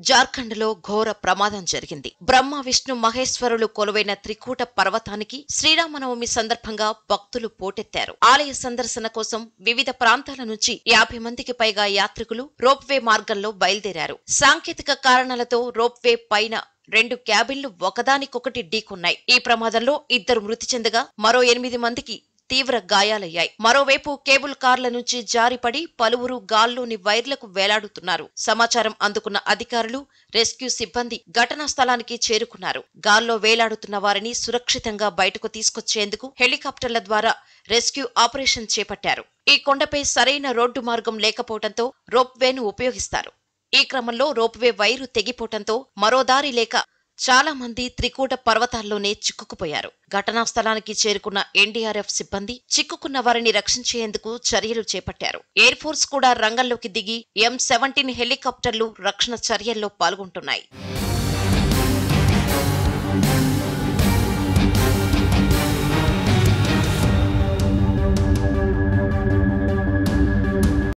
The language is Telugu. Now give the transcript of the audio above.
జార్ఖండ్ లో ఘోర ప్రమాదం జరిగింది బ్రహ్మ విష్ణు మహేశ్వరులు కొలువైన త్రికూట పర్వతానికి శ్రీరామనవమి సందర్భంగా భక్తులు పోటెత్తారు ఆలయ సందర్శన కోసం వివిధ ప్రాంతాల నుంచి యాభై మందికి పైగా యాత్రికులు రోప్వే మార్గంలో బయలుదేరారు సాంకేతిక కారణాలతో రోప్వే పైన రెండు క్యాబిన్లు ఒకదానికొకటి ఢీకొన్నాయి ఈ ప్రమాదంలో ఇద్దరు మృతి చెందగా మరో ఎనిమిది మందికి తీవ్ర గాయాలయ్యాయి మరోవైపు కేబుల్ కార్ల నుంచి జారిపడి పలువురు గాల్లోని వైర్లకు వేలాడుతున్నారు సమాచారం అందుకున్న అధికారులు రెస్క్యూ సిబ్బంది ఘటనా స్థలానికి చేరుకున్నారు గాల్లో వేలాడుతున్న వారిని సురక్షితంగా బయటకు తీసుకొచ్చేందుకు హెలికాప్టర్ల ద్వారా రెస్క్యూ ఆపరేషన్ చేపట్టారు ఈ కొండపై సరైన రోడ్డు మార్గం లేకపోవడంతో రోప్వేను ఉపయోగిస్తారు ఈ క్రమంలో రోప్వే వైరు తెగిపోవటంతో మరో దారి లేక చాలా మంది త్రికూట పర్వతాల్లోనే చిక్కుకుపోయారు ఘటనా స్థలానికి చేరుకున్న ఎన్డీఆర్ఎఫ్ సిబ్బంది చిక్కుకున్న వారిని రక్షించేందుకు చర్యలు చేపట్టారు ఎయిర్ ఫోర్స్ కూడా రంగంలోకి దిగి ఎం సెవెంటీన్ హెలికాప్టర్లు రక్షణ చర్యల్లో పాల్గొంటున్నాయి